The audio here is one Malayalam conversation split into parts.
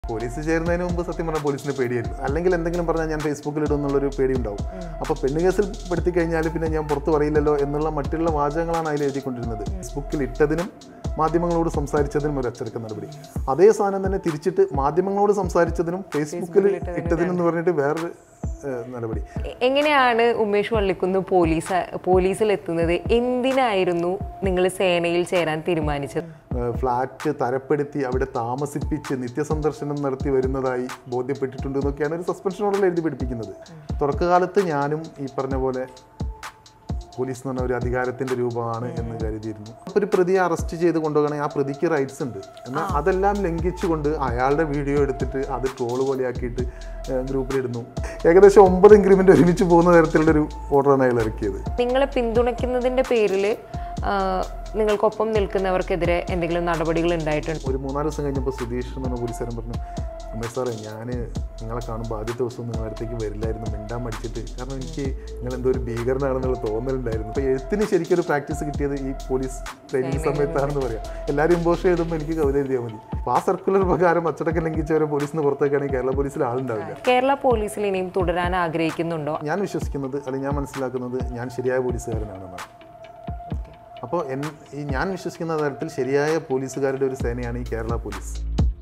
പോലീസ് ചേരുന്നതിന് മുമ്പ് സത്യം പറഞ്ഞാൽ പോലീസിന് പേടിയായിരുന്നു അല്ലെങ്കിൽ എന്തെങ്കിലും പറഞ്ഞാൽ ഞാൻ ഫേസ്ബുക്കിൽ ഇടും എന്നുള്ളൊരു പേടി ഉണ്ടാവും അപ്പോൾ പെണ്ണ് കേസിൽ പെടുത്തി കഴിഞ്ഞാൽ പിന്നെ ഞാൻ പുറത്ത് പറയില്ലല്ലോ എന്നുള്ള മറ്റുള്ള വാചകങ്ങളാണ് അതിൽ എഴുതിക്കൊണ്ടിരുന്നത് ഫേസ്ബുക്കിൽ ഇട്ടതിനും മാധ്യമങ്ങളോട് സംസാരിച്ചതിനും ഒരു അച്ചടക്ക നടപടി അതേ സാധനം തന്നെ തിരിച്ചിട്ട് മാധ്യമങ്ങളോട് സംസാരിച്ചതിനും ഫേസ്ബുക്കിൽ ഇട്ടതിനും എന്ന് പറഞ്ഞിട്ട് വേറൊരു ഏഹ്, നടപടി എ- എങ്ങനെയാണ് ഉമേഷ് വള്ളിക്കുന്ന് പോലീസ് പോലീസിൽ എത്തുന്നത് എന്തിനായിരുന്നു നിങ്ങൾ സേനയിൽ ചേരാൻ തീരുമാനിച്ചത് ഏഹ് ഫ്ലാറ്റ് തരപ്പെടുത്തി അവിടെ താമസിപ്പിച്ച് നിത്യസന്ദർശനം നടത്തി വരുന്നതായി ബോധ്യപ്പെട്ടിട്ടുണ്ട് എന്നൊക്കെയാണ് ഒരു സസ്പെൻഷൻ ഓർഡറിൽ എഴുതി പിടിപ്പിക്കുന്നത് തുടക്കകാലത്ത് ഞാനും ഈ പറഞ്ഞ പോലെ പോലീസ് എന്ന് പറഞ്ഞ ഒരു അധികാരത്തിന്റെ രൂപമാണ് എന്ന് കരുതിയിരുന്നു അപ്പോൾ ഒരു പ്രതിയെ അറസ്റ്റ് ചെയ്ത് കൊണ്ടുപോകണമെങ്കിൽ ആ പ്രതിക്ക് റൈറ്റ്സ് ഉണ്ട് എന്നാൽ അതെല്ലാം ലംഘിച്ചുകൊണ്ട് അയാളുടെ വീഡിയോ എടുത്തിട്ട് അത് ട്രോള് പോലെയാക്കിയിട്ട് ഗ്രൂപ്പിലിടുന്നു ഏകദേശം ഒമ്പത് ഇൻക്രിമെന്റ് ഒരുമിച്ച് പോകുന്ന തരത്തിലുള്ള ഒരു ഓർഡറാണ് അയാൾ ഇറക്കിയത് നിങ്ങളെ പിന്തുണയ്ക്കുന്നതിന്റെ പേരിൽ നിങ്ങൾക്കൊപ്പം നിൽക്കുന്നവർക്കെതിരെ എന്തെങ്കിലും നടപടികൾ ഉണ്ടായിട്ടുണ്ട് ഒരു മൂന്നാല് ദിവസം കഴിഞ്ഞപ്പോൾ സുധീഷ് എന്ന് പറഞ്ഞ പോലീസുകാരൻ പറഞ്ഞു ഉമേഷ് സാറേ ഞാൻ നിങ്ങളെ കാണുമ്പോൾ ആദ്യത്തെ ദിവസം നിങ്ങളുടെ അടുത്തേക്ക് വരില്ലായിരുന്നു മിണ്ടാൻ മടിച്ചിട്ട് കാരണം എനിക്ക് നിങ്ങൾ എന്തോ ഒരു ഭീകരനാണെന്നുള്ള തോന്നലുണ്ടായിരുന്നു അപ്പോൾ എഴുത്തിന് ശരിക്കും ഒരു പ്രാക്ടീസ് കിട്ടിയത് ഈ പോലീസ് ട്രെയിനിങ് സമയത്താണെന്ന് പറയാം എല്ലാവരും ഇമ്പോസ് എഴുതുമ്പോൾ എനിക്ക് കവിത എഴുതിയാൽ മതി അപ്പോൾ ആ സർക്കുലർ പ്രകാരം അച്ചടക്കം ലംഘിച്ചവരെ പോലീസിന് പുറത്തേക്കാണെങ്കിൽ കേരള പോലീസിൽ ആളുണ്ടാവില്ല കേരള പോലീസിൽ ഇനിയും തുടരാൻ ആഗ്രഹിക്കുന്നുണ്ടോ ഞാൻ വിശ്വസിക്കുന്നത് അല്ലെങ്കിൽ ഞാൻ മനസ്സിലാക്കുന്നത് ഞാൻ ശരിയായ പോലീസുകാരനാണെന്നാണ് അപ്പോൾ എൻ ഈ ഞാൻ വിശ്വസിക്കുന്ന തരത്തിൽ ശരിയായ പോലീസുകാരുടെ ഒരു സേനയാണ് ഈ കേരള പോലീസ്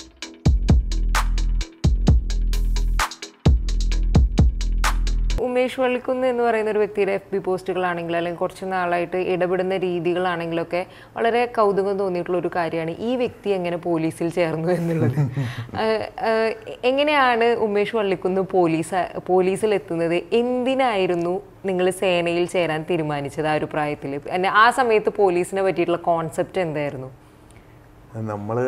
ഉമേഷ് വള്ളിക്കുന്ന് എന്ന് പറയുന്ന ഒരു വ്യക്തിയുടെ എഫ് ബി പോസ്റ്റുകളാണെങ്കിൽ അല്ലെങ്കിൽ കുറച്ച് നാളായിട്ട് ഇടപെടുന്ന രീതികളാണെങ്കിലൊക്കെ വളരെ കൗതുകം തോന്നിയിട്ടുള്ള ഒരു കാര്യമാണ് ഈ വ്യക്തി എങ്ങനെ പോലീസിൽ ചേർന്നു എന്നുള്ളത് ഏഹ്, ഏഹ്, എങ്ങനെയാണ് ഉമേഷ് വള്ളിക്കുന്ന് പോലീസ് പോലീസിൽ എത്തുന്നത് എന്തിനായിരുന്നു നിങ്ങൾ സേനയിൽ ചേരാൻ തീരുമാനിച്ചത് ആ ഒരു പ്രായത്തിൽ പിന്നെ ആ സമയത്ത് പോലീസിനെ പറ്റിയിട്ടുള്ള കോൺസെപ്റ്റ് എന്തായിരുന്നു നമ്മൾ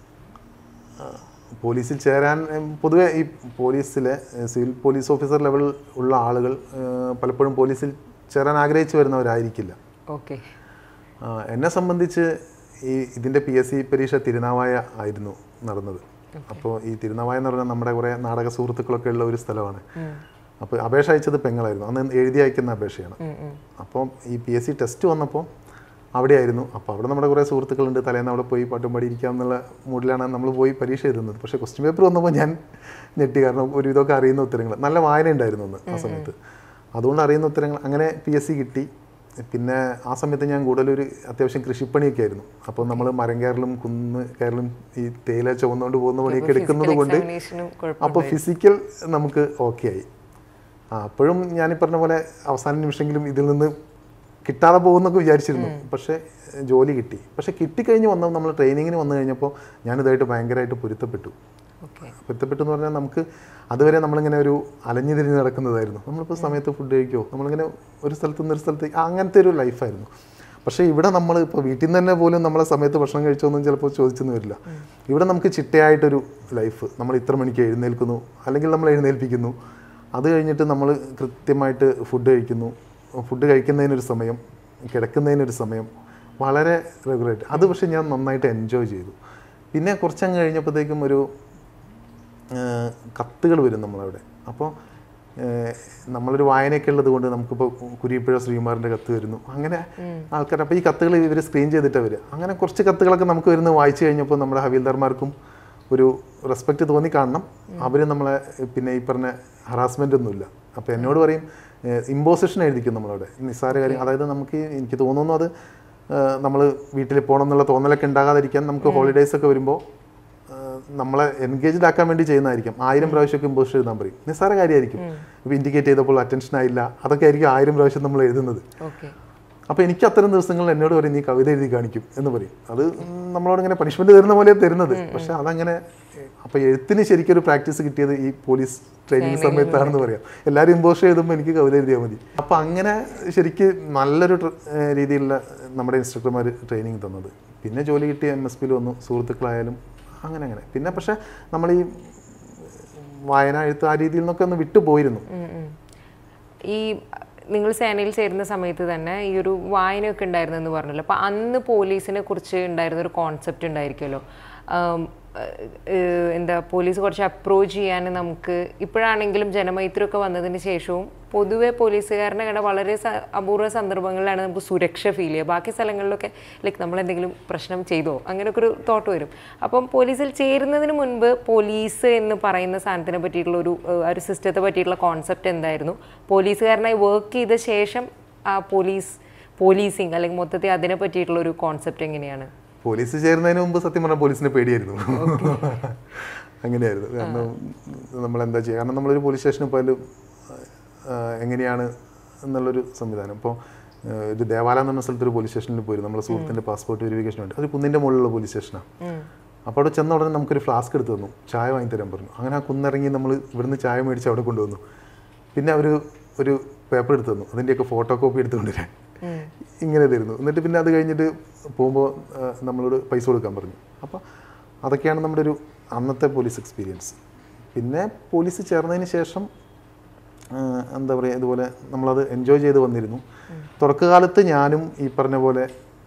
പോലീസിൽ ചേരാൻ ഉം, പൊതുവെ ഈ പോലീസിലെ ഏഹ്, സിവിൽ പോലീസ് ഓഫീസർ ലെവൽ ഉള്ള ആളുകൾ ഏഹ്, പലപ്പോഴും പോലീസിൽ ചേരാൻ ആഗ്രഹിച്ചു വരുന്നവരായിരിക്കില്ല ഓക്കെ ആ, എന്നെ സംബന്ധിച്ച് ഈ ഇതിൻ്റെ പി എസ് സി പരീക്ഷ തിരുനാവായ ആയിരുന്നു നടന്നത് അപ്പോൾ ഈ തിരുനാവായ എന്ന് പറഞ്ഞാൽ നമ്മുടെ കുറേ നാടക സുഹൃത്തുക്കളൊക്കെ ഉള്ള ഒരു സ്ഥലമാണ് അപ്പോൾ അപേക്ഷ അയച്ചത് പെങ്ങളായിരുന്നു അന്ന് എഴുതി അയക്കുന്ന അപേക്ഷയാണ് അപ്പം ഈ പി എസ് സി ടെസ്റ്റ് വന്നപ്പോൾ അവിടെയായിരുന്നു അപ്പോൾ അവിടെ നമ്മുടെ കുറേ സുഹൃത്തുക്കളുണ്ട് തലേന്ന് അവിടെ പോയി പാട്ടും പാടി ഇരിക്കാം എന്നുള്ള മൂഡിലാണ് നമ്മൾ പോയി പരീക്ഷ എഴുതുന്നത് പക്ഷേ ക്വസ്റ്റ്യൻ പേപ്പർ വന്നപ്പോൾ ഞാൻ ഞെട്ടി കാരണം ഒരു ഇതൊക്കെ അറിയുന്ന ഉത്തരങ്ങൾ നല്ല വായന ഉണ്ടായിരുന്നു അന്ന് ആ സമയത്ത് അതുകൊണ്ട് അറിയുന്ന ഉത്തരങ്ങൾ അങ്ങനെ പി എസ് സി കിട്ടി പിന്നെ ആ സമയത്ത് ഞാൻ കൂടുതലൊരു അത്യാവശ്യം കൃഷിപ്പണിയൊക്കെ ആയിരുന്നു അപ്പോൾ നമ്മൾ മരം കയറലും കുന്ന് കയറലും ഈ തേയില ചുവന്നുകൊണ്ട് പോകുന്ന പണിയൊക്കെ എടുക്കുന്നത് കൊണ്ട് എക്സാമിനേഷനും കുഴപ്പം അപ്പോൾ ഫിസിക്കൽ നമുക്ക് ഓക്കെ ആയി ആ അപ്പോഴും ഞാൻ ഈ പറഞ്ഞ പോലെ അവസാന നിമിഷമെങ്കിലും ഇതിൽ നിന്ന് കിട്ടാതെ പോകുന്നൊക്കെ വിചാരിച്ചിരുന്നു പക്ഷേ എഹ്, ജോലി കിട്ടി പക്ഷേ കിട്ടിക്കഴിഞ്ഞ് വന്ന നമ്മൾ ട്രെയിനിങ്ങിന് വന്നു കഴിഞ്ഞപ്പോൾ ഞാനിതായിട്ട് ഭയങ്കരമായിട്ട് പൊരുത്തപ്പെട്ടു ഓക്കെ പൊരുത്തപ്പെട്ടു എന്ന് പറഞ്ഞാൽ നമുക്ക് അതുവരെ നമ്മളിങ്ങനെ ഒരു അലഞ്ഞു തിരിഞ്ഞ് നടക്കുന്നതായിരുന്നു നമ്മളിപ്പോൾ സമയത്ത് ഫുഡ് കഴിക്കുമോ നമ്മളിങ്ങനെ ഒരു സ്ഥലത്ത് നിന്ന് ഒരു സ്ഥലത്തേക്ക് അങ്ങനത്തെ ഒരു ലൈഫായിരുന്നു പക്ഷേ ഇവിടെ നമ്മൾ ഇപ്പോൾ വീട്ടിൽ നിന്ന് തന്നെ പോലും നമ്മളെ സമയത്ത് ഭക്ഷണം കഴിച്ചോന്നും ചിലപ്പോൾ ചോദിച്ചൊന്നും വരില്ല ഇവിടെ നമുക്ക് ചിട്ടയായിട്ടൊരു ലൈഫ് നമ്മൾ ഇത്ര മണിക്ക് എഴുന്നേൽക്കുന്നു അല്ലെങ്കിൽ നമ്മൾ എഴുന്നേൽപ്പിക്കുന്നു അത് കഴിഞ്ഞിട്ട് നമ്മൾ കൃത്യമായിട്ട് ഫുഡ് കഴിക്കുന്നു ഫുഡ് കഴിക്കുന്നതിനൊരു സമയം കിടക്കുന്നതിനൊരു സമയം വളരെ റെഗുലറായിട്ട് അത് പക്ഷേ ഞാൻ നന്നായിട്ട് എൻജോയ് ചെയ്തു പിന്നെ കുറച്ചങ്ങ് കഴിഞ്ഞപ്പോഴത്തേക്കും ഒരു ഏഹ് കത്തുകൾ വരും നമ്മളവിടെ അപ്പോൾ ഏഹ് നമ്മളൊരു വായനയൊക്കെ ഉള്ളത് കൊണ്ട് നമുക്കിപ്പോൾ കുരിപ്പുഴ ശ്രീകുമാറിൻ്റെ കത്ത് വരുന്നു അങ്ങനെ ആൾക്കാർ അപ്പോൾ ഈ കത്തുകൾ ഇവർ സ്ക്രീൻ ചെയ്തിട്ട് വരിക അങ്ങനെ കുറച്ച് കത്തുകളൊക്കെ നമുക്ക് വരുന്ന വായിച്ചു കഴിഞ്ഞപ്പോൾ നമ്മുടെ ഹവീൽദാർമാർക്കും ഒരു റെസ്പെക്റ്റ് തോന്നി കാണണം അവർ നമ്മളെ പിന്നെ ഈ പറഞ്ഞ ഹറാസ്മെൻ്റ് ഒന്നുമില്ല അപ്പോൾ എന്നോട് പറയും ഇമ്പോസിഷൻ എഴുതിക്കും നമ്മളവിടെ നിസ്സാര കാര്യം അതായത് നമുക്ക് എനിക്ക് തോന്നുന്നു അത് നമ്മൾ വീട്ടിൽ പോകണം എന്നുള്ള തോന്നലൊക്കെ ഉണ്ടാകാതിരിക്കാൻ നമുക്ക് ഹോളിഡേയ്സ് ഒക്കെ വരുമ്പോൾ ആഹ് നമ്മളെ എൻഗേജ്ഡ് ആക്കാൻ വേണ്ടി ചെയ്യുന്നതായിരിക്കും ആയിരം പ്രാവശ്യമൊക്കെ ഇമ്പോസ് എഴുതാൻ പറയും നിസ്സാര കാര്യമായിരിക്കും ഇപ്പോൾ ഇൻഡിക്കേറ്റ് ചെയ്തപ്പോൾ അറ്റൻഷൻ ആയില്ല അതൊക്കെ ആയിരിക്കും ആയിരം പ്രാവശ്യം നമ്മൾ എഴുതുന്നത് ഓക്കെ അപ്പോൾ എനിക്ക് അത്തരം ദിവസങ്ങളിൽ എന്നോട് പറയും നീ കവിത എഴുതി കാണിക്കും എന്ന് പറയും അത് നമ്മളോട് ഇങ്ങനെ പണിഷ്മെന്റ് തരുന്ന പോലെ തരുന്നത് പക്ഷെ അതങ്ങനെ അപ്പോൾ എഴുത്തിന് ശരിക്കും ഒരു പ്രാക്ടീസ് കിട്ടിയത് ഈ പോലീസ് ട്രെയിനിങ് സമയത്താണെന്ന് പറയാം എല്ലാവരും ഇമ്പോസ് എഴുതുമ്പോൾ എനിക്ക് കവിത എഴുതിയാൽ മതി അപ്പോൾ അങ്ങനെ ശരിക്ക് നല്ലൊരു ട്ര- ഏഹ് രീതിയിലുള്ള നമ്മുടെ ഇൻസ്ട്രക്ടർമാർ ട്രെയിനിങ് തന്നത് പിന്നെ ജോലി കിട്ടിയ എം എസ് പിയിൽ വന്നു സുഹൃത്തുക്കളായാലും അങ്ങനെ അങ്ങനെ പിന്നെ പക്ഷേ നമ്മൾ ഈ വായന എഴുത്ത് ആ രീതിയിൽ നിന്നൊക്കെ ഒന്ന് വിട്ടുപോയിരുന്നു ഉം ഉം. ഈ നിങ്ങൾ സേനയിൽ ചേരുന്ന സമയത്ത് തന്നെ ഈ ഒരു വായനയൊക്കെ ഉണ്ടായിരുന്നെന്ന് പറഞ്ഞല്ലോ അപ്പോൾ അന്ന് പോലീസിനെ കുറിച്ച് ഉണ്ടായിരുന്ന ഒരു കോൺസെപ്റ്റ് ഉണ്ടായിരിക്കുമല്ലോ ആം, ഏഹ്, ഏഹ്, എന്താ പോലീസ് കുറച്ച് അപ്രോച്ച് ചെയ്യാൻ നമുക്ക് ഇപ്പോഴാണെങ്കിലും ജനമൈത്രിയൊക്കെ വന്നതിന് ശേഷവും പൊതുവെ പോലീസുകാരനെ കണ്ട വളരെ സ- അപൂർവ സന്ദർഭങ്ങളിലാണ് നമുക്ക് സുരക്ഷ ഫീൽ ചെയ്യുക ബാക്കി സ്ഥലങ്ങളിലൊക്കെ ലൈക്ക് നമ്മൾ എന്തെങ്കിലും പ്രശ്നം ചെയ്തോ അങ്ങനെയൊക്കെ ഒരു തോട്ട് വരും അപ്പം പോലീസിൽ ചേരുന്നതിന് മുൻപ് പോലീസ് എന്ന് പറയുന്ന സാധനത്തിനെ പറ്റിയിട്ടുള്ള ഒരു ഏഹ്, ആ ഒരു സിസ്റ്റത്തെ പറ്റിയിട്ടുള്ള കോൺസെപ്റ്റ് എന്തായിരുന്നു പോലീസുകാരനായി വർക്ക് ചെയ്ത ശേഷം ആ പോലീസ് പോലീസിങ് അല്ലെങ്കിൽ മൊത്തത്തിൽ അതിനെ പറ്റിയിട്ടുള്ള ഒരു കോൺസെപ്റ്റ് എങ്ങനെയാണ് പോലീസ് ചേരുന്നതിന് മുമ്പ് സത്യം പറഞ്ഞാൽ പോലീസിനെ പേടിയായിരുന്നു അങ്ങനെയായിരുന്നു കാരണം നമ്മൾ എന്താ ചെയ്യുക കാരണം നമ്മളൊരു പോലീസ് സ്റ്റേഷനിൽ പോയാലും ആ, എങ്ങനെയാണ് എന്നുള്ളൊരു സംവിധാനം ഇപ്പോൾ ഒരു ദേവാലയം എന്ന് പറഞ്ഞ സ്ഥലത്ത് ഒരു പോലീസ് സ്റ്റേഷനിൽ പോയിരുന്നു നമ്മുടെ സുഹൃത്തിൻ്റെ പാസ്പോർട്ട് വെരിഫിക്കേഷൻ ഉണ്ട് അത് കുന്നിൻ്റെ മുകളിലുള്ള പോലീസ് സ്റ്റേഷനാണ് അപ്പോൾ അവിടെ ചെന്ന ഉടനെ നമുക്കൊരു ഫ്ലാസ്ക് എടുത്ത് തന്നു ചായ വാങ്ങി തരാൻ പറഞ്ഞു അങ്ങനെ ആ കുന്നിറങ്ങി നമ്മൾ ഇവിടുന്ന് ചായ മേടിച്ച് അവിടെ കൊണ്ടുവന്നു പിന്നെ അവർ ഒരു പേപ്പർ എടുത്ത് തന്നു അതിൻ്റെയൊക്കെ ഫോട്ടോ കോപ്പി എടുത്തുകൊണ്ടുവരാൻ ഇങ്ങനെ തരുന്നു എന്നിട്ട് പിന്നെ അത് കഴിഞ്ഞിട്ട് പോകുമ്പോൾ നമ്മളോട് പൈസ കൊടുക്കാൻ പറഞ്ഞു അപ്പോൾ അതൊക്കെയാണ് നമ്മുടെ ഒരു അന്നത്തെ പോലീസ് എക്സ്പീരിയൻസ് പിന്നെ പോലീസ് ചേർന്നതിന് ശേഷം ആ, എന്താ പറയുക ഇതുപോലെ നമ്മളത് എൻജോയ് ചെയ്ത് വന്നിരുന്നു തുടക്കകാലത്ത് ഞാനും ഈ പറഞ്ഞ പോലെ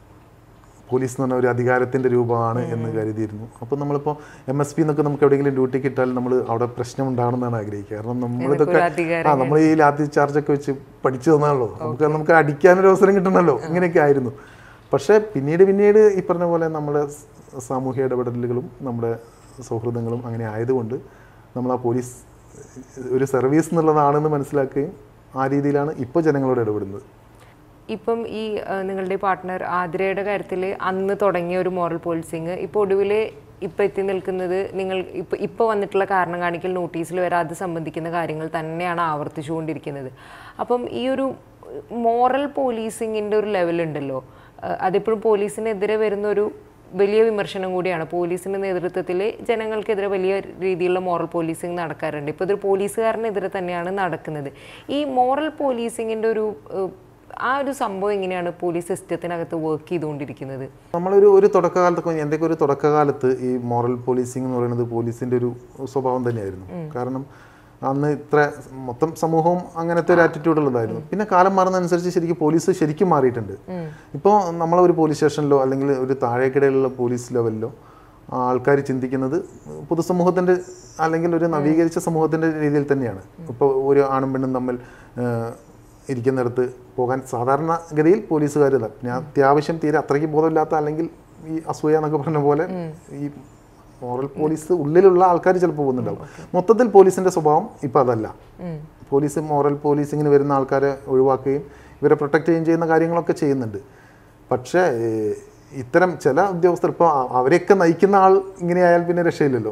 പോലീസ് എന്ന് പറഞ്ഞ ഒരു അധികാരത്തിൻ്റെ രൂപമാണ് എന്ന് കരുതിയിരുന്നു അപ്പോൾ നമ്മളിപ്പോൾ എം എസ് പി എന്നൊക്കെ നമുക്ക് എവിടെയെങ്കിലും ഡ്യൂട്ടി കിട്ടാൽ നമ്മൾ അവിടെ പ്രശ്നം ഉണ്ടാകണമെന്നാണ് ആഗ്രഹിക്കുക കാരണം നമ്മളിതൊക്കെ ഒരു അധികാരം ആ നമ്മൾ ഈ ലാത്തി ചാർജൊക്കെ വെച്ച് പഠിച്ചു തന്നാണല്ലോ നമുക്ക് നമുക്ക് അടിക്കാനൊരു അവസരം കിട്ടണമല്ലോ ഇങ്ങനെയൊക്കെ ആയിരുന്നു പക്ഷേ പിന്നീട് പിന്നീട് ഈ പറഞ്ഞ പോലെ നമ്മുടെ സ് സാമൂഹ്യ ഇടപെടലുകളും നമ്മുടെ സൗഹൃദങ്ങളും അങ്ങനെ ആയതുകൊണ്ട് നമ്മൾ ആ പോലീസ് ഒരു സർവീസ് എന്നുള്ളതാണെന്ന് മനസ്സിലാക്കുകയും ആ രീതിയിലാണ് ഇപ്പോൾ ജനങ്ങളോട് ഇടപെടുന്നത് ഇപ്പം ഈ ആ, നിങ്ങളുടെ പാർട്ട്ണർ ആതിരയുടെ കാര്യത്തിൽ അന്ന് തുടങ്ങിയ ഒരു മോറൽ പോലീസിങ് ഇപ്പോൾ ഒടുവിൽ ഇപ്പം എത്തി നിൽക്കുന്നത് നിങ്ങൾ ഇപ്പം ഇപ്പോൾ വന്നിട്ടുള്ള കാരണം കാണിക്കൽ നോട്ടീസിൽ വരെ അത് സംബന്ധിക്കുന്ന കാര്യങ്ങൾ തന്നെയാണ് ആവർത്തിച്ചുകൊണ്ടിരിക്കുന്നത് അപ്പം ഈ ഒരു മോറൽ പോലീസിങ്ങിൻ്റെ ഒരു ലെവലുണ്ടല്ലോ ആ, അതിപ്പോഴും പോലീസിനെതിരെ വരുന്ന ഒരു വലിയ വിമർശനം കൂടിയാണ് പോലീസിന്റെ നേതൃത്വത്തിൽ ജനങ്ങൾക്കെതിരെ വലിയ രീതിയിലുള്ള മോറൽ പോലീസിങ് നടക്കാറുണ്ട് ഇപ്പോൾ ഇതൊരു പോലീസുകാരനെതിരെ തന്നെയാണ് നടക്കുന്നത് ഈ മോറൽ പോലീസിങ്ങിൻ്റെ ഒരു ഏഹ്, ആ ഒരു സംഭവം എങ്ങനെയാണ് പോലീസ് സിസ്റ്റത്തിനകത്ത് വർക്ക് ചെയ്തുകൊണ്ടിരിക്കുന്നത് നമ്മളൊരു ഒരു തുടക്കകാലത്തൊക്കെ എൻ്റെയൊക്കെ ഒരു തുടക്കകാലത്ത് ഈ മോറൽ പോലീസിംഗ് എന്ന് പറയുന്നത് പോലീസിൻ്റെ ഒരു സ്വഭാവം തന്നെയായിരുന്നു കാരണം അന്ന് ഇത്ര മൊത്തം സമൂഹവും അങ്ങനത്തെ ഒരു ആറ്റിറ്റ്യൂഡ് ഉള്ളതായിരുന്നു പിന്നെ കാലം മാറുന്നതനുസരിച്ച് ശരിക്കും പോലീസ് ശരിക്കും മാറിയിട്ടുണ്ട് ഇപ്പോൾ നമ്മളൊരു പോലീസ് സ്റ്റേഷനിലോ അല്ലെങ്കിൽ ഒരു താഴേക്കിടയിലുള്ള പോലീസ് ലെവലിലോ ആൾക്കാർ ചിന്തിക്കുന്നത് പൊതുസമൂഹത്തിൻ്റെ അല്ലെങ്കിൽ ഒരു നവീകരിച്ച സമൂഹത്തിൻ്റെ രീതിയിൽ തന്നെയാണ് ഇപ്പോൾ ഒരു ആണും പെണ്ണും തമ്മിൽ ഏഹ്, ഇരിക്കുന്നിടത്ത് പോകാൻ സാധാരണഗതിയിൽ പോലീസുകാർ ഞാൻ അത്യാവശ്യം തീരെ അത്രയ്ക്ക് ബോധമില്ലാത്ത അല്ലെങ്കിൽ ഈ അസൂയ എന്നൊക്കെ പറഞ്ഞ പോലെ ഈ മോറൽ പോലീസ് ഉള്ളിലുള്ള ആൾക്കാർ ചിലപ്പോൾ പോകുന്നുണ്ടാവും മൊത്തത്തിൽ പോലീസിന്റെ സ്വഭാവം ഇപ്പം അതല്ല പോലീസ് മോറൽ പോലീസിങ്ങിന് വരുന്ന ആൾക്കാരെ ഒഴിവാക്കുകയും ഇവരെ പ്രൊട്ടക്റ്റ് ചെയ്യുകയും ചെയ്യുന്ന കാര്യങ്ങളൊക്കെ ചെയ്യുന്നുണ്ട് പക്ഷേ ഏഹ്, ഇത്തരം ചില ഉദ്യോഗസ്ഥർ ഇപ്പോൾ അവരെയൊക്കെ നയിക്കുന്ന ആൾ ഇങ്ങനെയായാൽ പിന്നെ രക്ഷയില്ലല്ലോ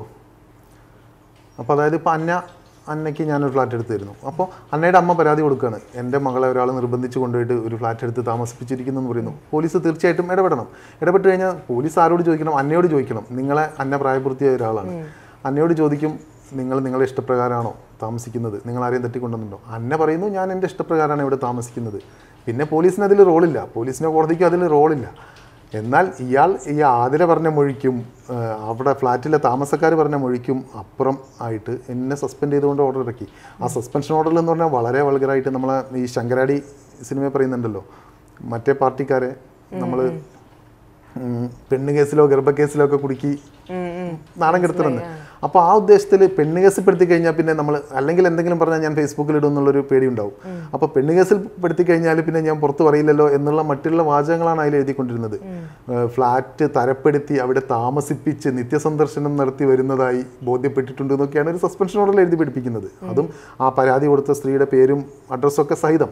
അപ്പോൾ അതായത് ഇപ്പോൾ അന്ന അന്നയ്ക്ക് ഞാനൊരു ഫ്ലാറ്റ് എടുത്ത് തരുന്നു അപ്പോൾ അന്നയുടെ അമ്മ പരാതി കൊടുക്കുകയാണ് എൻ്റെ മകളെ ഒരാൾ നിർബന്ധിച്ച് കൊണ്ടുപോയിട്ട് ഒരു ഫ്ലാറ്റ് എടുത്ത് താമസിപ്പിച്ചിരിക്കുന്നു എന്ന് പറയുന്നു പോലീസ് തീർച്ചയായിട്ടും ഇടപെടണം ഇടപെട്ട് കഴിഞ്ഞാൽ പോലീസ് ആരോട് ചോദിക്കണം അന്നയോട് ചോദിക്കണം നിങ്ങളെ അന്ന പ്രായപൂർത്തിയായ ഒരാളാണ് അന്നയോട് ചോദിക്കും നിങ്ങൾ നിങ്ങളുടെ ഇഷ്ടപ്രകാരമാണോ താമസിക്കുന്നത് നിങ്ങൾ ആരെയും തട്ടിക്കൊണ്ടുവന്നുണ്ടോ അന്ന പറയുന്നു ഞാൻ എൻ്റെ ഇഷ്ടപ്രകാരമാണ് ഇവിടെ താമസിക്കുന്നത് പിന്നെ പോലീസിന് അതിൽ റോളില്ല പോലീസിനോ കോടതിക്കോ അതിൽ റോളില്ല എന്നാൽ ഇയാൾ ഈ ആതിര പറഞ്ഞ മൊഴിക്കും ആ, അവിടെ ഫ്ലാറ്റിലെ താമസക്കാർ പറഞ്ഞ മൊഴിക്കും അപ്പുറം ആയിട്ട് എന്നെ സസ്പെൻഡ് ചെയ്തുകൊണ്ട് ഓർഡർ ഇറക്കി ആ സസ്പെൻഷൻ ഓർഡറിൽ എന്ന് പറഞ്ഞാൽ വളരെ വൾഗറായിട്ട് നമ്മളെ ഈ ശങ്കരാടി സിനിമ പറയുന്നുണ്ടല്ലോ മറ്റേ പാർട്ടിക്കാരെ നമ്മൾ പെണ്ണ് കേസിലോ ഗർഭ കേസിലോ ഒക്കെ കുടുക്കി നാണം കെടുത്തിരുന്നു അപ്പോൾ ആ ഉദ്ദേശത്തിൽ പെണ്ണ് കേസിൽ പെടുത്തി കഴിഞ്ഞാൽ പിന്നെ നമ്മൾ അല്ലെങ്കിൽ എന്തെങ്കിലും പറഞ്ഞാൽ ഞാൻ ഫേസ്ബുക്കിൽ ഇടും എന്നുള്ളൊരു പേടി ഉണ്ടാവും അപ്പോൾ പെണ്ണ് കേസിൽ പെടുത്തി കഴിഞ്ഞാൽ പിന്നെ ഞാൻ പുറത്ത് പറയില്ലല്ലോ എന്നുള്ള മറ്റുള്ള വാചകങ്ങളാണ് അതിൽ എഴുതിക്കൊണ്ടിരുന്നത് ഏഹ് ഫ്ലാറ്റ് തരപ്പെടുത്തി അവിടെ താമസിപ്പിച്ച് നിത്യസന്ദർശനം നടത്തി വരുന്നതായി ബോധ്യപ്പെട്ടിട്ടുണ്ട് എന്നൊക്കെയാണ് ഒരു സസ്പെൻഷൻ ഓർഡറിൽ എഴുതി പിടിപ്പിക്കുന്നത് അതും ആ പരാതി കൊടുത്ത സ്ത്രീയുടെ പേരും അഡ്രസ്സും ഒക്കെ സഹിതം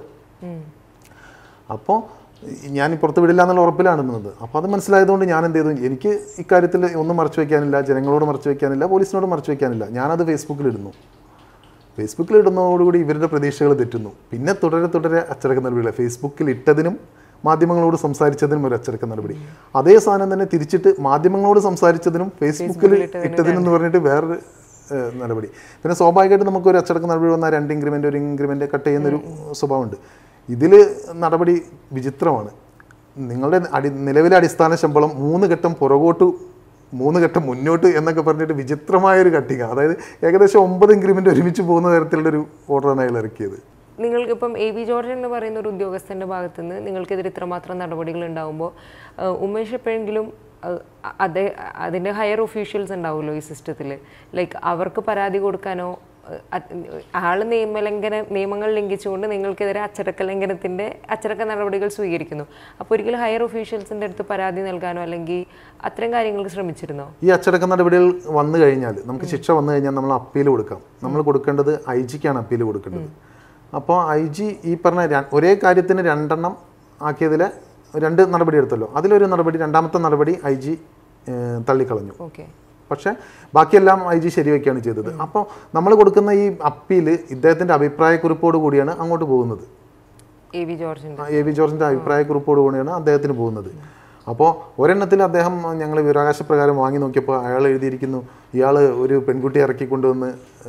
അപ്പോൾ ഞാൻ ഈ പുറത്ത് വിടില്ല എന്നുള്ള ഉറപ്പിലാണ് നിന്നത് അപ്പോൾ അത് മനസ്സിലായതുകൊണ്ട് ഞാൻ എന്ത് ചെയ്തു എനിക്ക് ഇക്കാര്യത്തിൽ ഒന്നും മറച്ചു വയ്ക്കാനില്ല ജനങ്ങളോട് മറച്ചു വയ്ക്കാനില്ല പോലീസിനോട് മറച്ചു വയ്ക്കാനില്ല ഞാനത് ഫേസ്ബുക്കിൽ ഇടുന്നു ഫേസ്ബുക്കിൽ ഇടുന്നതോടുകൂടി ഇവരുടെ പ്രതീക്ഷകൾ തെറ്റുന്നു പിന്നെ തുടരെ തുടരെ അച്ചടക്ക നടപടികൾ ഫേസ്ബുക്കിൽ ഇട്ടതിനും മാധ്യമങ്ങളോട് സംസാരിച്ചതിനും ഒരു അച്ചടക്ക നടപടി അതേ സാധനം തന്നെ തിരിച്ചിട്ട് മാധ്യമങ്ങളോട് സംസാരിച്ചതിനും ഫേസ്ബുക്കിൽ ഇട്ടതിനും എന്ന് പറഞ്ഞിട്ട് വേറൊരു ഏഹ്, നടപടി പിന്നെ സ്വാഭാവികമായിട്ട് നമുക്ക് ഒരു അച്ചടക്ക നടപടി വന്നാൽ രണ്ട് ഇൻക്രിമെൻ്റ് ഒരു ഇൻക്രിമെൻ്റ് കട്ട് ചെയ്യുന്നൊരു സ്വഭാവമുണ്ട് ഇതിൽ നടപടി വിചിത്രമാണ് നിങ്ങളുടെ അടി നിലവിലെ അടിസ്ഥാന ശമ്പളം മൂന്ന് ഘട്ടം പുറകോട്ട് മൂന്ന് ഘട്ടം മുന്നോട്ട് എന്നൊക്കെ പറഞ്ഞിട്ട് വിചിത്രമായൊരു കട്ടിക അതായത് ഏകദേശം ഒമ്പത് ഇൻക്രിമെൻ്റ് ഒരുമിച്ച് പോകുന്ന തരത്തിലുള്ളൊരു ഓർഡറാണ് അയാൾ ഇറക്കിയത് നിങ്ങൾക്കിപ്പം എ വി ജോർജ് എന്ന് പറയുന്ന ഒരു ഉദ്യോഗസ്ഥന്റെ ഭാഗത്തു നിന്ന് നിങ്ങൾക്കെതിരെ ഇത്രമാത്രം നടപടികൾ ഉണ്ടാകുമ്പോൾ ഉമേഷ് എപ്പോഴെങ്കിലും അത് അതിൻ്റെ ഹയർ ഒഫീഷ്യൽസ് ഉണ്ടാവുമല്ലോ ഈ സിസ്റ്റത്തിൽ ലൈക്ക് അവർക്ക് പരാതി കൊടുക്കാനോ അഹ് അത് ആള് നിയമലംഘന നിയമങ്ങൾ ലംഘിച്ചുകൊണ്ട് നിങ്ങൾക്കെതിരെ അച്ചടക്ക ലംഘനത്തിൻ്റെ അച്ചടക്ക നടപടികൾ സ്വീകരിക്കുന്നു അപ്പോൾ ഒരിക്കലും ഹയർ ഒഫീഷ്യൽസിൻ്റെ അടുത്ത് പരാതി നൽകാനോ അല്ലെങ്കിൽ അത്തരം കാര്യങ്ങൾക്ക് ശ്രമിച്ചിരുന്നോ ഈ അച്ചടക്ക നടപടികൾ വന്നു കഴിഞ്ഞാൽ നമുക്ക് ശിക്ഷ വന്നു കഴിഞ്ഞാൽ നമ്മൾ അപ്പീൽ കൊടുക്കാം നമ്മൾ കൊടുക്കേണ്ടത് ഐ ജിക്കാണ് അപ്പീൽ കൊടുക്കേണ്ടത് അപ്പോൾ ഐ ജി ഈ പറഞ്ഞ ര- ഒരേ കാര്യത്തിന് രണ്ടെണ്ണം ആക്കിയതിൽ രണ്ട് നടപടി എടുത്തല്ലോ അതിലൊരു നടപടി രണ്ടാമത്തെ നടപടി ഐ ജി തള്ളിക്കളഞ്ഞു ഓക്കെ പക്ഷേ ബാക്കിയെല്ലാം ഐ ജി ശരിവെക്കുകയാണ് ചെയ്തത് അപ്പോൾ നമ്മൾ കൊടുക്കുന്ന ഈ അപ്പീൽ ഇദ്ദേഹത്തിൻ്റെ അഭിപ്രായക്കുറിപ്പോട് കൂടിയാണ് അങ്ങോട്ട് പോകുന്നത് എ വി ജോർജിൻ്റെ എ വി ജോർജിൻ്റെ അഭിപ്രായക്കുറിപ്പോട് കൂടിയാണ് അദ്ദേഹത്തിന് പോകുന്നത് അപ്പോൾ ഒരെണ്ണത്തിൽ അദ്ദേഹം ഞങ്ങൾ വിവരാകാശ പ്രകാരം വാങ്ങി നോക്കിയപ്പോൾ അയാൾ എഴുതിയിരിക്കുന്നു ഇയാൾ ഒരു പെൺകുട്ടിയെ ഇറക്കിക്കൊണ്ടുവന്ന്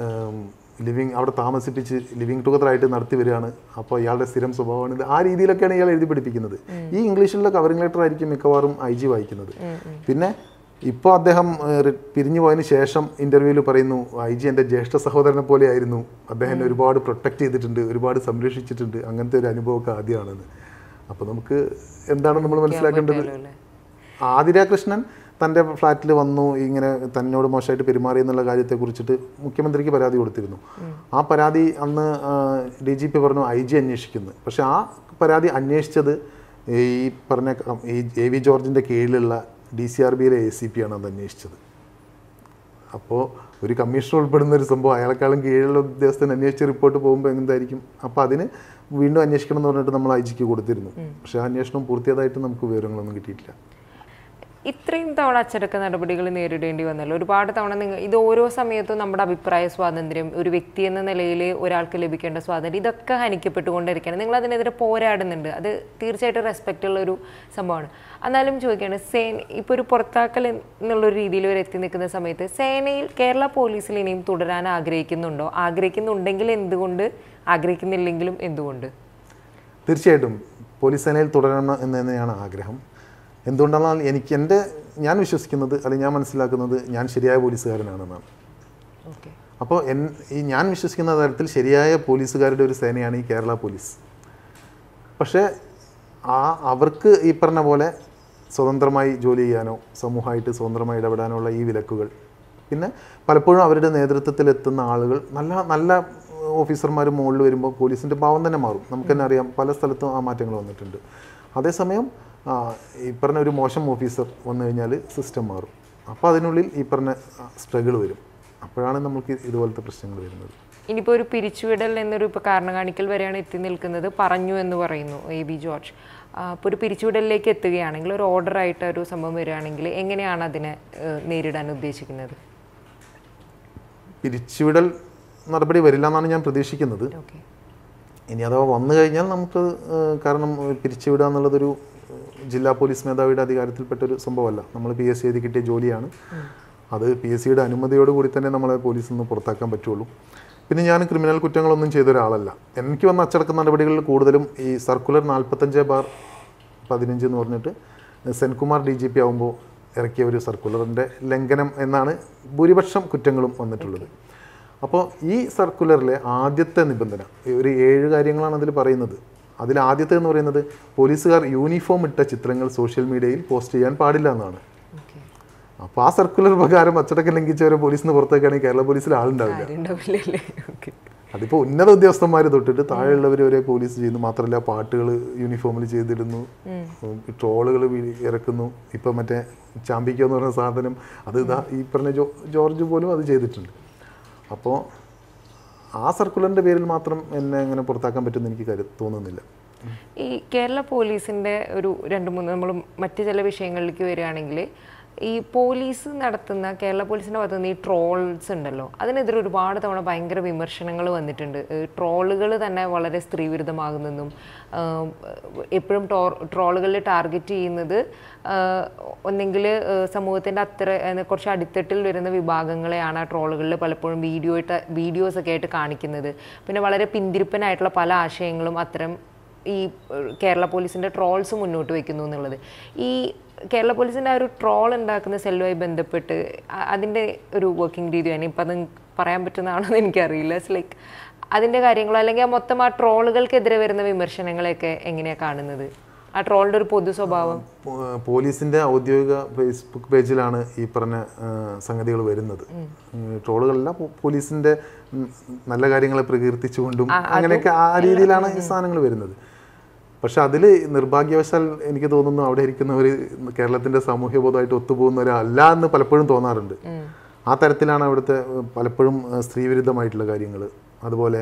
ലിവിങ് അവിടെ താമസിപ്പിച്ച് ലിവിങ് ടുഗദർ ആയിട്ട് നടത്തി വരികയാണ് അപ്പോൾ ഇയാളുടെ സ്ഥിരം സ്വഭാവമാണ് ഇത് ആ രീതിയിലൊക്കെയാണ് ഇയാൾ എഴുതി പിടിപ്പിക്കുന്നത് ഈ ഇംഗ്ലീഷിലുള്ള കവറിംഗ് ലെറ്റർ ആയിരിക്കും മിക്കവാറും ഐ ജി വായിക്കുന്നത് പിന്നെ ഇപ്പോൾ അദ്ദേഹം ഏഹ്, റി- പിരിഞ്ഞു പോയതിന് ശേഷം ഇന്റർവ്യൂവിൽ പറയുന്നു ഐ ജി എൻ്റെ ജ്യേഷ്ഠ സഹോദരനെ പോലെയായിരുന്നു അദ്ദേഹം എന്നെ ഒരുപാട് പ്രൊട്ടക്ട് ചെയ്തിട്ടുണ്ട് ഒരുപാട് സംരക്ഷിച്ചിട്ടുണ്ട് അങ്ങനത്തെ ഒരു അനുഭവമൊക്കെ ആദ്യമാണെന്ന് അപ്പോൾ നമുക്ക് എന്താണ് നമ്മൾ മനസ്സിലാക്കേണ്ടത് അല്ലേ ആതിര കൃഷ്ണൻ തൻ്റെ ഫ്ലാറ്റിൽ വന്നു ഇങ്ങനെ തന്നോട് മോശമായിട്ട് പെരുമാറി എന്നുള്ള കാര്യത്തെ കുറിച്ചിട്ട് മുഖ്യമന്ത്രിക്ക് പരാതി കൊടുത്തിരുന്നു ആ പരാതി അന്ന് ഡി ജി പി പറഞ്ഞു ഐ ജി അന്വേഷിക്കുന്നു പക്ഷെ ആ പരാതി അന്വേഷിച്ചത് ഈ പറഞ്ഞ ക- ഈ എ വി ജോർജിൻ്റെ കീഴിലുള്ള ഡി സി ആർ ബിയിലെ എ സി പി ആണ് അത് അന്വേഷിച്ചത് അപ്പോൾ ഒരു കമ്മീഷണർ ഉൾപ്പെടുന്ന ഒരു സംഭവം അയാളെക്കാളും കീഴിലുള്ള ഉദ്യോഗസ്ഥൻ അന്വേഷിച്ച് റിപ്പോർട്ട് പോകുമ്പോൾ എന്തായിരിക്കും അപ്പോൾ അതിന് വീണ്ടും അന്വേഷിക്കണം എന്ന് പറഞ്ഞിട്ട് നമ്മൾ ഐ ജിക്ക് കൊടുത്തിരുന്നു പക്ഷേ ആ അന്വേഷണം പൂർത്തിയായതായിട്ട് നമുക്ക് വിവരങ്ങളൊന്നും കിട്ടിയിട്ടില്ല ഇത്രയും തവണ അച്ചടക്ക നടപടികൾ നേരിടേണ്ടി വന്നല്ലോ ഒരുപാട് തവണ നിങ്ങൾ ഇത് ഓരോ സമയത്തും നമ്മുടെ അഭിപ്രായ സ്വാതന്ത്ര്യം ഒരു വ്യക്തി എന്ന നിലയിൽ ഒരാൾക്ക് ലഭിക്കേണ്ട സ്വാതന്ത്ര്യം ഇതൊക്കെ ഹനിക്കപ്പെട്ടുകൊണ്ടിരിക്കുകയാണ് നിങ്ങൾ അതിനെതിരെ പോരാടുന്നുണ്ട് അത് തീർച്ചയായിട്ടും റെസ്പെക്റ്റ് ഉള്ള ഒരു സംഭവമാണ് എന്നാലും ചോദിക്കുകയാണ് സേന ഇപ്പോൾ ഒരു പുറത്താക്കൽ എന്നുള്ളൊരു രീതിയിൽ വരെ എത്തി നിൽക്കുന്ന സമയത്ത് സേനയിൽ കേരള പോലീസിൽ ഇനിയും തുടരാൻ ആഗ്രഹിക്കുന്നുണ്ടോ ആഗ്രഹിക്കുന്നുണ്ടെങ്കിൽ എന്തുകൊണ്ട് ആഗ്രഹിക്കുന്നില്ലെങ്കിലും എന്തുകൊണ്ട് തീർച്ചയായിട്ടും പോലീസ് സേനയിൽ തുടരണം എന്ന് തന്നെയാണ് ആഗ്രഹം എന്തുകൊണ്ടെന്നാൽ എനിക്ക് എൻ്റെ ഞാൻ വിശ്വസിക്കുന്നത് അല്ലെങ്കിൽ ഞാൻ മനസ്സിലാക്കുന്നത് ഞാൻ ശരിയായ പോലീസുകാരനാണെന്നാണ് ഓക്കെ അപ്പോൾ എൻ ഈ ഞാൻ വിശ്വസിക്കുന്ന തരത്തിൽ ശരിയായ പോലീസുകാരുടെ ഒരു സേനയാണ് ഈ കേരള പോലീസ് പക്ഷേ ആ അവർക്ക് ഈ പറഞ്ഞ പോലെ സ്വതന്ത്രമായി ജോലി ചെയ്യാനോ സമൂഹമായിട്ട് സ്വതന്ത്രമായി ഇടപെടാനുള്ള ഈ വിലക്കുകൾ പിന്നെ പലപ്പോഴും അവരുടെ നേതൃത്വത്തിൽ എത്തുന്ന ആളുകൾ നല്ല നല്ല ഓഫീസർമാർ മുകളിൽ വരുമ്പോൾ പോലീസിൻ്റെ ഭാവം തന്നെ മാറും നമുക്ക് തന്നെ അറിയാം പല സ്ഥലത്തും ആ മാറ്റങ്ങൾ വന്നിട്ടുണ്ട് അതേസമയം ആ, ഈ പറഞ്ഞ ഒരു മോശം ഓഫീസർ വന്നു കഴിഞ്ഞാൽ സിസ്റ്റം മാറും അപ്പോൾ അതിനുള്ളിൽ ഈ പറഞ്ഞ സ്ട്രഗിൾ വരും അപ്പോഴാണ് നമുക്ക് ഇതുപോലത്തെ പ്രശ്നങ്ങൾ വരുന്നത് ഇനിയിപ്പോൾ ഒരു പിരിച്ചുവിടൽ എന്നൊരു ഇപ്പോൾ കാരണം കാണിക്കൽ വരെയാണ് എത്തി നിൽക്കുന്നത് പറഞ്ഞു എന്ന് പറയുന്നു എ ബി ജോർജ് അപ്പോൾ ഒരു പിരിച്ചുവിടലിലേക്ക് എത്തുകയാണെങ്കിൽ ഒരു ഓർഡർ ആയിട്ട് ഒരു സംഭവം വരികയാണെങ്കിൽ എങ്ങനെയാണ് അതിനെ ഏഹ്, നേരിടാൻ ഉദ്ദേശിക്കുന്നത് പിരിച്ചുവിടൽ നടപടി വരില്ല എന്നാണ് ഞാൻ പ്രതീക്ഷിക്കുന്നത് ഓക്കെ ഇനി അഥവാ വന്നു കഴിഞ്ഞാൽ നമുക്ക് ഏഹ്, കാരണം ഏഹ്, പിരിച്ചുവിടുക എന്നുള്ളതൊരു ഏഹ്, ജില്ലാ പോലീസ് മേധാവിയുടെ അധികാരത്തിൽപ്പെട്ട ഒരു സംഭവമല്ല നമ്മൾ പി എസ് സി എഴുതി കിട്ടിയ ജോലിയാണ് അത് പി എസ് സിയുടെ അനുമതിയോട് കൂടി തന്നെ നമ്മളെ പോലീസിൽ നിന്ന് പുറത്താക്കാൻ പറ്റുള്ളൂ പിന്നെ ഞാൻ ക്രിമിനൽ കുറ്റങ്ങളൊന്നും ചെയ്ത ഒരാളല്ല എനിക്ക് വന്ന അച്ചടക്ക നടപടികളിൽ കൂടുതലും ഈ സർക്കുലർ നാൽപ്പത്തഞ്ച് ബാർ പതിനഞ്ച് എന്ന് പറഞ്ഞിട്ട് സെൻകുമാർ ഡി ജി പി ആകുമ്പോൾ ഇറക്കിയ ഒരു സർക്കുലറിൻ്റെ ലംഘനം എന്നാണ് ഭൂരിപക്ഷം കുറ്റങ്ങളും വന്നിട്ടുള്ളത് അപ്പോൾ ഈ സർക്കുലറിലെ ആദ്യത്തെ നിബന്ധന ഈ ഒരു ഏഴ് കാര്യങ്ങളാണ് അതിൽ പറയുന്നത് അതിൽ ആദ്യത്തെ എന്ന് പറയുന്നത് പോലീസുകാർ യൂണിഫോം ഇട്ട ചിത്രങ്ങൾ സോഷ്യൽ മീഡിയയിൽ പോസ്റ്റ് ചെയ്യാൻ പാടില്ല എന്നാണ് ഓക്കെ അപ്പോൾ ആ സർക്കുലർ പ്രകാരം അച്ചടക്കം ലംഘിച്ചവരെ പോലീസിന് പുറത്തേക്കാണെങ്കിൽ കേരള പോലീസിൽ ആളുണ്ടാവില്ല ഉണ്ടാവില്ലല്ലേ ഓക്കെ അതിപ്പോൾ ഉന്നത ഉദ്യോഗസ്ഥന്മാർ തൊട്ടിട്ട് താഴെയുള്ളവർ വരെ പോലീസ് ചെയ്യുന്നു മാത്രമല്ല പാട്ടുകൾ യൂണിഫോമിൽ ചെയ്തിടുന്നു ട്രോളുകൾ ഇറക്കുന്നു ഇപ്പം മറ്റേ ചാമ്പിക്കോ എന്ന് പറഞ്ഞ സാധനം അത് ഇതാ ഈ പറഞ്ഞ ജോ ജോർജ് പോലും അത് ചെയ്തിട്ടുണ്ട് അപ്പോൾ ആ സർക്കുലറിൻ്റെ പേരിൽ മാത്രം എന്നെ അങ്ങനെ പുറത്താക്കാൻ പറ്റുമെന്ന് എനിക്ക് കരു തോന്നുന്നില്ല ഈ കേരള പോലീസിൻ്റെ ഒരു രണ്ട് മൂന്ന് നമ്മൾ മറ്റ് ചില വിഷയങ്ങളിലേക്ക് വരികയാണെങ്കിൽ ഈ പോലീസ് നടത്തുന്ന കേരള പോലീസിൻ്റെ ഭാഗത്ത് നിന്ന് ഈ ട്രോൾസ് ഉണ്ടല്ലോ അതിനെതിരെ ഒരുപാട് തവണ ഭയങ്കര വിമർശനങ്ങൾ വന്നിട്ടുണ്ട് ട്രോളുകൾ തന്നെ വളരെ സ്ത്രീവിരുദ്ധമാകുന്നെന്നും എപ്പോഴും ടോ ട്രോളുകളിൽ ടാർഗറ്റ് ചെയ്യുന്നത് ഒന്നെങ്കിൽ സമൂഹത്തിൻ്റെ അത്ര ഏഹ്, കുറച്ച് അടിത്തട്ടിൽ വരുന്ന വിഭാഗങ്ങളെയാണ് ആ ട്രോളുകളിൽ പലപ്പോഴും വീഡിയോ ഇട്ട വീഡിയോസൊക്കെ ആയിട്ട് കാണിക്കുന്നത് പിന്നെ വളരെ പിന്തിരിപ്പനായിട്ടുള്ള പല ആശയങ്ങളും അത്തരം ഈ ഏഹ്, കേരള പോലീസിൻ്റെ ട്രോൾസ് മുന്നോട്ട് വയ്ക്കുന്നു എന്നുള്ളത് ഈ കേരള പോലീസിൻ്റെ ആ ഒരു ട്രോൾ ഉണ്ടാക്കുന്ന സെല്ലുമായി ബന്ധപ്പെട്ട് അ- അതിൻ്റെ ഒരു വർക്കിംഗ് രീതിയാണ് ഇപ്പം അത് പറയാൻ പറ്റുന്നതാണെന്ന് എനിക്കറിയില്ല ഇറ്റ്സ് ലൈക്ക് അതിൻ്റെ കാര്യങ്ങളോ അല്ലെങ്കിൽ ആ മൊത്തം ആ ട്രോളുകൾക്കെതിരെ വരുന്ന വിമർശനങ്ങളെയൊക്കെ എങ്ങനെയാണ് കാണുന്നത് ആ ട്രോളിന്റെ ഒരു പൊതു സ്വഭാവം പോ- പോലീസിന്റെ ഔദ്യോഗിക ഫേസ്ബുക്ക് പേജിലാണ് ഈ പറഞ്ഞ സംഗതികൾ വരുന്നത് ട്രോളുകളല്ല പോ- പോലീസിന്റെ ഉം, നല്ല കാര്യങ്ങളെ പ്രകീർത്തിച്ചുകൊണ്ടും അങ്ങനെയൊക്കെ ആ രീതിയിലാണ് ഈ സാധനങ്ങൾ വരുന്നത് പക്ഷെ അതിൽ നിർഭാഗ്യവശാൽ എനിക്ക് തോന്നുന്നു അവിടെ ഇരിക്കുന്നവർ കേരളത്തിന്റെ സാമൂഹ്യ ബോധമായിട്ട് ഒത്തുപോകുന്നവരല്ല എന്ന് പലപ്പോഴും തോന്നാറുണ്ട് ആ തരത്തിലാണ് അവിടുത്തെ ഏഹ്, പലപ്പോഴും ഏഹ്, സ്ത്രീവിരുദ്ധമായിട്ടുള്ള കാര്യങ്ങൾ അതുപോലെ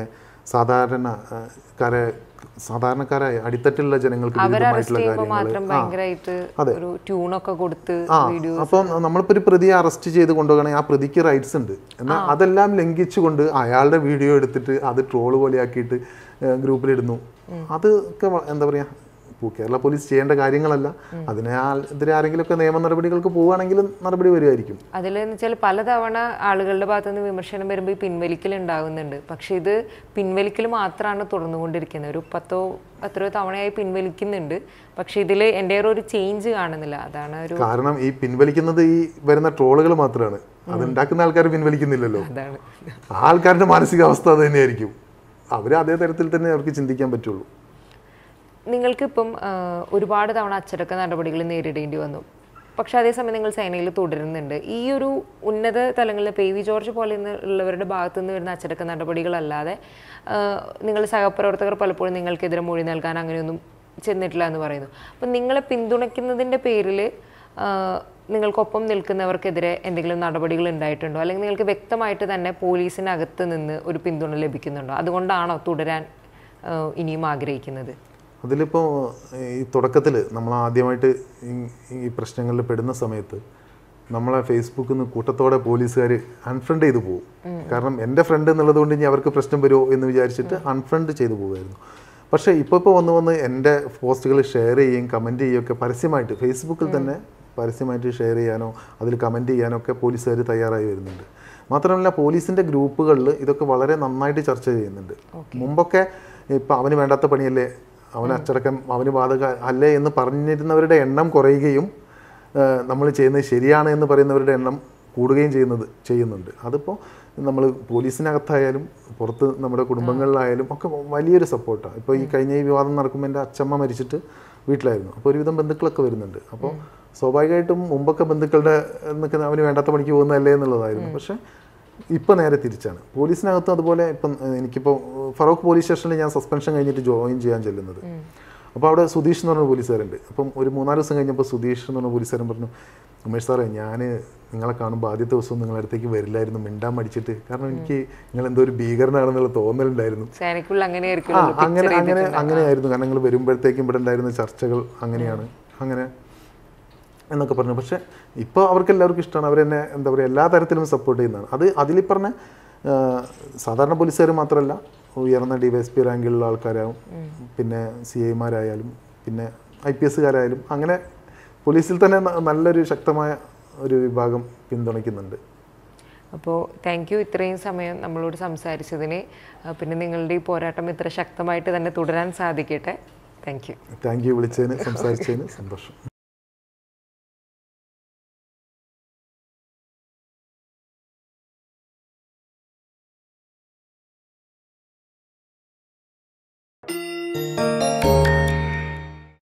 സാധാരണക്കാരെ സാധാരണക്കാരായ അടിത്തട്ടിലുള്ള ജനങ്ങൾക്ക് അവരെ വിരുദ്ധമായിട്ടുള്ള അറസ്റ്റ് ചെയ്യുമ്പോൾ കാര്യങ്ങൾ മാത്രം ഭയങ്കരമായിട്ട് ഒരു ട്യൂണൊക്കെ കൊടുത്ത് ആ അപ്പം നമ്മളിപ്പോൾ ഒരു പ്രതിയെ അറസ്റ്റ് ചെയ്ത് കൊണ്ടുപോകണമെങ്കിൽ ആ പ്രതിക്ക് റൈറ്റ്സ് ഉണ്ട് എന്നാൽ അതെല്ലാം ലംഘിച്ചുകൊണ്ട് അയാളുടെ വീഡിയോ എടുത്തിട്ട് അത് ട്രോള് പോലെയാക്കിയിട്ട് ഗ്രൂപ്പിലിടുന്നു അതൊക്കെ വ- എന്താ പറയുക ഇപ്പോൾ കേരള പോലീസ് ചെയ്യേണ്ട കാര്യങ്ങളല്ല അതിനെതിരെ ആരെങ്കിലുമൊക്കെ നിയമ നടപടികൾക്ക് പോവുകയാണെങ്കിൽ നടപടി വരുമായിരിക്കും അതിൽ എന്ന് വെച്ചാൽ പലതവണ ആളുകളുടെ ഭാഗത്തു നിന്ന് വിമർശനം വരുമ്പോൾ ഈ പിൻവലിക്കൽ ഉണ്ടാകുന്നുണ്ട് പക്ഷെ ഇത് പിൻവലിക്കൽ മാത്രമാണ് തുടർന്നുകൊണ്ടിരിക്കുന്നത് ഒരു പത്തോ എത്രയോ തവണയായി പിൻവലിക്കുന്നുണ്ട് പക്ഷെ ഇതിൽ എൻ്റെ ഒരു ചേഞ്ച് കാണുന്നില്ല അതാണ് ഒരു കാരണം ഈ പിൻവലിക്കുന്നത് ഈ വരുന്ന ട്രോളുകൾ മാത്രമാണ് അത് ഉണ്ടാക്കുന്ന ആൾക്കാർ പിൻവലിക്കുന്നില്ലല്ലോ അതാണ് ആ ആൾക്കാരുടെ മാനസികാവസ്ഥ അത് തന്നെയായിരിക്കും അവർ അതേ തരത്തിൽ തന്നെ അവർക്ക് ചിന്തിക്കാൻ പറ്റുള്ളൂ നിങ്ങൾക്കിപ്പം ആ, ഒരുപാട് തവണ അച്ചടക്ക നടപടികൾ നേരിടേണ്ടി വന്നു പക്ഷെ അതേസമയം നിങ്ങൾ സേനയിൽ തുടരുന്നുണ്ട് ഈ ഒരു ഉന്നത തലങ്ങളിൽ പി വി ജോർജ് പോലെ ഉള്ളവരുടെ ഭാഗത്തു നിന്ന് വരുന്ന അച്ചടക്ക നടപടികളല്ലാതെ ആ, നിങ്ങൾ സഹപ്രവർത്തകർ പലപ്പോഴും നിങ്ങൾക്കെതിരെ മൊഴി നൽകാൻ അങ്ങനെയൊന്നും ചെന്നിട്ടില്ല എന്ന് പറയുന്നു അപ്പം നിങ്ങളെ പിന്തുണയ്ക്കുന്നതിൻ്റെ പേരിൽ നിങ്ങൾക്കൊപ്പം നിൽക്കുന്നവർക്കെതിരെ എന്തെങ്കിലും നടപടികൾ ഉണ്ടായിട്ടുണ്ടോ അല്ലെങ്കിൽ നിങ്ങൾക്ക് വ്യക്തമായിട്ട് തന്നെ പോലീസിനകത്ത് നിന്ന് ഒരു പിന്തുണ ലഭിക്കുന്നുണ്ടോ അതുകൊണ്ടാണോ തുടരാൻ ആ, ഇനിയും ആഗ്രഹിക്കുന്നത് അതിലിപ്പോൾ ഈ തുടക്കത്തിൽ നമ്മൾ ആദ്യമായിട്ട് ഈ- ഈ പ്രശ്നങ്ങളിൽ പെടുന്ന സമയത്ത് നമ്മളെ ഫേസ്ബുക്കിൽ നിന്ന് കൂട്ടത്തോടെ പോലീസുകാർ അൺഫ്രണ്ട് ചെയ്തു പോകും കാരണം എൻ്റെ ഫ്രണ്ട് എന്നുള്ളത് കൊണ്ട് ഇനി അവർക്ക് പ്രശ്നം വരുമോ എന്ന് വിചാരിച്ചിട്ട് അൺഫ്രണ്ട് ചെയ്തു പോകുമായിരുന്നു പക്ഷേ ഇപ്പോൾ ഇപ്പോൾ വന്ന് വന്ന് എൻ്റെ പോസ്റ്റുകൾ ഷെയർ ചെയ്യുകയും കമൻറ്റ് ചെയ്യുകയൊക്കെ പരസ്യമായിട്ട് ഫേസ്ബുക്കിൽ തന്നെ പരസ്യമായിട്ട് ഷെയർ ചെയ്യാനോ അതിൽ കമൻറ്റ് ചെയ്യാനോ ഒക്കെ പോലീസുകാർ തയ്യാറായി വരുന്നുണ്ട് മാത്രമല്ല പോലീസിൻ്റെ ഗ്രൂപ്പുകളിൽ ഇതൊക്കെ വളരെ നന്നായിട്ട് ചർച്ച ചെയ്യുന്നുണ്ട് മുമ്പൊക്കെ ഇപ്പം അവന് വേണ്ടാത്ത പണിയല്ലേ അവന് അച്ചടക്കം അവന് ബാധക അല്ലേ എന്ന് പറഞ്ഞിരുന്നവരുടെ എണ്ണം കുറയുകയും നമ്മൾ ചെയ്യുന്നത് ശരിയാണ് എന്ന് പറയുന്നവരുടെ എണ്ണം കൂടുകയും ചെയ്യുന്നത് ചെയ്യുന്നുണ്ട് അതിപ്പോൾ നമ്മൾ പോലീസിനകത്തായാലും പുറത്ത് നമ്മുടെ കുടുംബങ്ങളിലായാലും ഒക്കെ വലിയൊരു സപ്പോർട്ടാണ് ഇപ്പോൾ ഈ കഴിഞ്ഞ ഈ വിവാദം നടക്കുമ്പോൾ എൻ്റെ അച്ചമ്മ മരിച്ചിട്ട് വീട്ടിലായിരുന്നു അപ്പോൾ ഒരുവിധം ബന്ധുക്കളൊക്കെ വരുന്നുണ്ട് അപ്പോൾ സ്വാഭാവികമായിട്ടും മുമ്പൊക്കെ ബന്ധുക്കളുടെ എന്നൊക്കെ അവന് വേണ്ടാത്ത പണിക്ക് പോകുന്നതല്ലേ എന്നുള്ളതായിരുന്നു പക്ഷേ ഇപ്പോൾ നേരെ തിരിച്ചാണ് പോലീസിനകത്തും അതുപോലെ ഇപ്പം ഏഹ്, എനിക്കിപ്പോൾ ഏഹ്, ഫറൂഖ് പോലീസ് സ്റ്റേഷനിൽ ഞാൻ സസ്പെൻഷൻ കഴിഞ്ഞിട്ട് ജോയിൻ ചെയ്യാൻ ചെല്ലുന്നത് അപ്പോൾ അവിടെ സുധീഷ് എന്ന് പറഞ്ഞ പോലീസുകാരുണ്ട് അപ്പം ഒരു മൂന്നാല് ദിവസം കഴിഞ്ഞപ്പോൾ സുധീഷ് എന്ന് പറഞ്ഞ പോലീസുകാരൻ പറഞ്ഞു ഉമേഷ് സാറേ ഞാൻ നിങ്ങളെ കാണുമ്പോൾ ആദ്യത്തെ ദിവസം നിങ്ങളുടെ അടുത്തേക്ക് വരില്ലായിരുന്നു മിണ്ടാൻ മടിച്ചിട്ട് കാരണം എനിക്ക് നിങ്ങൾ എന്തോ ഒരു ഭീകരനാണെന്നുള്ള തോന്നലുണ്ടായിരുന്നു സേനയ്ക്കുള്ള ആ അങ്ങനെയായിരിക്കും അങ്ങനെ അങ്ങനെ അങ്ങനെയായിരുന്നു കാരണം നിങ്ങൾ വരുമ്പോഴത്തേക്കും ഇവിടെ ഉണ്ടായിരുന്ന ചർച്ചകൾ അങ്ങനെയാണ് അങ്ങനെ എന്നൊക്കെ പറഞ്ഞു പക്ഷേ ഇപ്പോൾ അവർക്ക് എല്ലാവർക്കും ഇഷ്ടമാണ് അവരെന്നെ എന്താ പറയുക എല്ലാ തരത്തിലും സപ്പോർട്ട് ചെയ്യുന്നതാണ് അത് അതിൽ ഈ പറഞ്ഞ ആ, സാധാരണ പോലീസുകാർ മാത്രമല്ല ഉയർന്ന ഡി വൈ എസ് പി റാങ്കിലുള്ള ആൾക്കാരാവും പിന്നെ സി ഐമാരായാലും പിന്നെ ഐ പി എസ്സുകാരായാലും അങ്ങനെ പോലീസിൽ തന്നെ ന- നല്ലൊരു ശക്തമായ ഒരു വിഭാഗം പിന്തുണയ്ക്കുന്നുണ്ട് അപ്പോൾ താങ്ക് യു ഇത്രയും സമയം നമ്മളോട് സംസാരിച്ചതിന് ആ, പിന്നെ നിങ്ങളുടെ ഈ പോരാട്ടം ഇത്ര ശക്തമായിട്ട് തന്നെ തുടരാൻ സാധിക്കട്ടെ താങ്ക് യു താങ്ക് യു വിളിച്ചതിന് സംസാരിച്ചതിന് സന്തോഷം thank